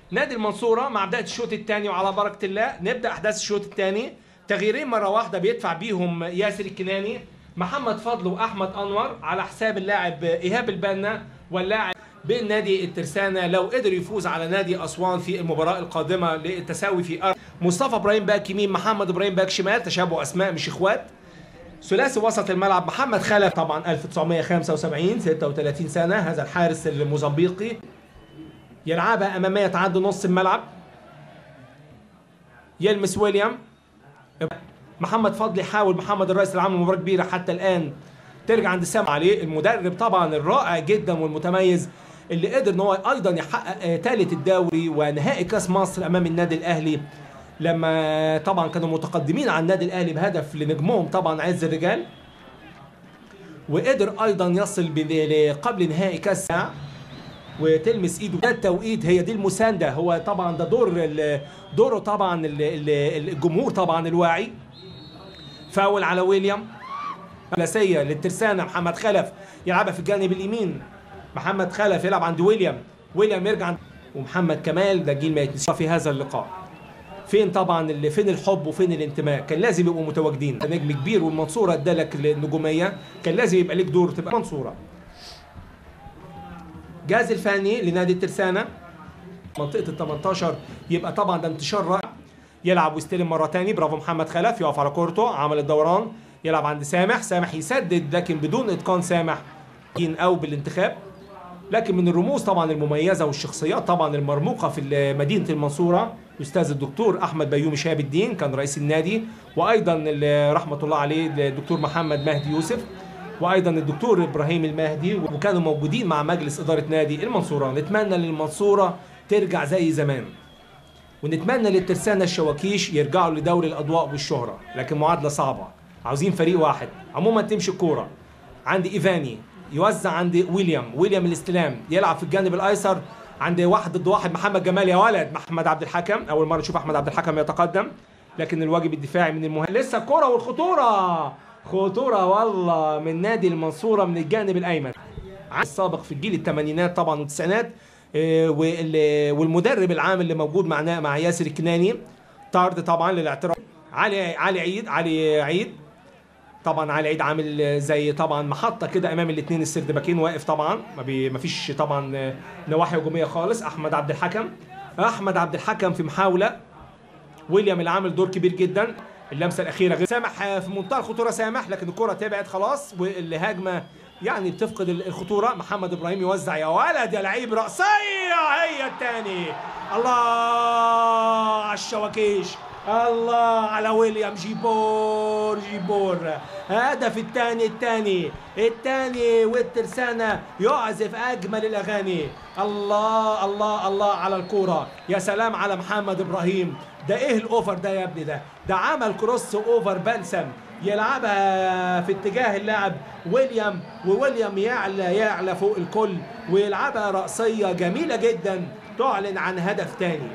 نادي المنصوره مع بدايه الشوط الثاني وعلى بركه الله نبدا احداث الشوط الثاني تغييرين مره واحده بيدفع بيهم ياسر الكناني محمد فضل واحمد انور على حساب اللاعب ايهاب البنا واللاعب بين نادي الترسانة لو قدر يفوز على نادي أسوان في المباراة القادمة للتساوي في أرض مصطفى إبراهيم باك يمين محمد إبراهيم باك شمال تشابه أسماء مش إخوات ثلاثي وسط الملعب محمد خلف طبعا 1975 36 سنة هذا الحارس الموزمبيقي يلعبها أمامية تعدي نص الملعب يلمس ويليام محمد فضل يحاول محمد الرئيس اللي عمل مباراة كبيرة حتى الآن ترجع عند السما عليه المدرب طبعا الرائع جدا والمتميز اللي قدر ان هو ايضا يحقق ثالث الدوري ونهائي كاس مصر امام النادي الاهلي لما طبعا كانوا متقدمين على النادي الاهلي بهدف لنجمهم طبعا عز الرجال وقدر ايضا يصل قبل نهائي كاس وتلمس ايده ده التوقيت هي دي المسانده هو طبعا ده دور دوره طبعا الجمهور طبعا الواعي فاول على ويليام ثلاثيه للترسانه محمد خلف يلعبها في الجانب اليمين محمد خلف يلعب عند ويليام ويليام يرجع ومحمد كمال ده جيل ما يتنسيش في هذا اللقاء فين طبعا اللي فين الحب وفين الانتماء كان لازم يبقوا متواجدين نجم كبير والمنصوره ادالك النجوميه كان لازم يبقى ليك دور تبقى منصوره جاز الفني لنادي الترسانه منطقه ال 18 يبقى طبعا ده انتشار رائع يلعب ويستلم مره ثاني برافو محمد خلف يقف على كورته عمل الدوران يلعب عند سامح سامح يسدد لكن بدون اتقان سامح او بالانتخاب لكن من الرموز طبعا المميزه والشخصيات طبعا المرموقه في مدينه المنصوره الاستاذ الدكتور احمد بيومي شهاب الدين كان رئيس النادي وايضا رحمه الله عليه الدكتور محمد مهدي يوسف وايضا الدكتور ابراهيم المهدي وكانوا موجودين مع مجلس اداره نادي المنصوره نتمنى للمنصوره ترجع زي زمان ونتمنى للترسانه الشواكيش يرجعوا لدوري الاضواء والشهره لكن معادله صعبه عاوزين فريق واحد عموما تمشي الكوره عندي ايفاني يوزع عند ويليام ويليام الاستلام يلعب في الجانب الايسر عند واحد ضد واحد محمد جمال يا ولد محمد عبد الحكم اول مره نشوف احمد عبد الحكم يتقدم لكن الواجب الدفاعي من المهم لسه الكره والخطوره خطوره والله من نادي المنصوره من الجانب الايمن السابق في الجيل الثمانينات طبعا والتسعينات والمدرب العام اللي موجود معنا مع ياسر الكناني طرد طبعا للاعتراض علي علي عيد علي عيد طبعا علي عيد عامل زي طبعا محطه كده امام الاثنين السردباكين واقف طبعا ما فيش طبعا نواحي هجوميه خالص احمد عبد الحكم احمد عبد الحكم في محاوله ويليام اللي عامل دور كبير جدا اللمسه الاخيره غير سامح في منتهى الخطوره سامح لكن الكره تبعد خلاص والهجمه يعني بتفقد الخطوره محمد ابراهيم يوزع يا ولد يا لعيب راسيه هي الثاني الله على الشواكيش الله على ويليام جيبور جيبور هدف الثاني الثاني الثاني والترسانة يعزف أجمل الأغاني الله الله الله على الكورة يا سلام على محمد إبراهيم ده إيه الأوفر ده يا ابني ده ده عمل كروس أوفر بلسم يلعبها في اتجاه اللاعب ويليام وويليام يعلى يعلى فوق الكل ويلعبها رأسية جميلة جدا تعلن عن هدف تاني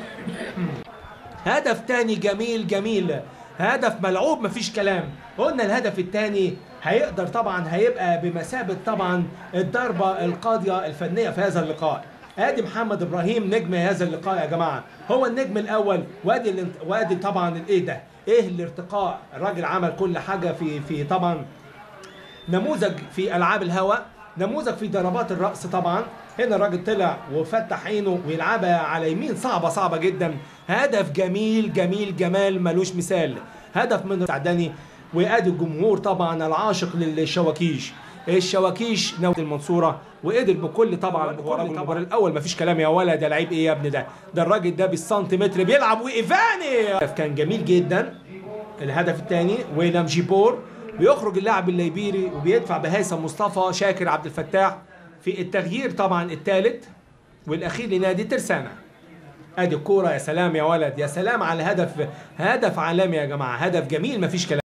هدف تاني جميل جميل هدف ملعوب مفيش كلام قلنا الهدف الثاني هيقدر طبعا هيبقى بمثابه طبعا الضربه القاضيه الفنيه في هذا اللقاء ادي محمد ابراهيم نجم هذا اللقاء يا جماعه هو النجم الاول وادي الانت... وادي طبعا الايه ده ايه الارتقاء الراجل عمل كل حاجه في في طبعا نموذج في العاب الهواء نموذج في ضربات الراس طبعا هنا الراجل طلع وفتح عينه ويلعبها على يمين صعبه صعبه جدا هدف جميل جميل جمال ملوش مثال هدف من سعداني وادي الجمهور طبعا العاشق للشواكيش الشواكيش نوى المنصوره وقدر بكل طبعا هو رجل المباراه الاول مفيش كلام يا ولد يا لعيب ايه يا ابني ده ده الراجل ده بالسنتيمتر بيلعب وايفاني كان جميل جدا الهدف الثاني ويلام جيبور بيخرج اللاعب الليبيري وبيدفع بهيثم مصطفى شاكر عبد الفتاح في التغيير طبعا الثالث والاخير لنادي ترسانه ادي الكوره يا سلام يا ولد يا سلام على هدف هدف عالمي يا جماعه هدف جميل مفيش كلام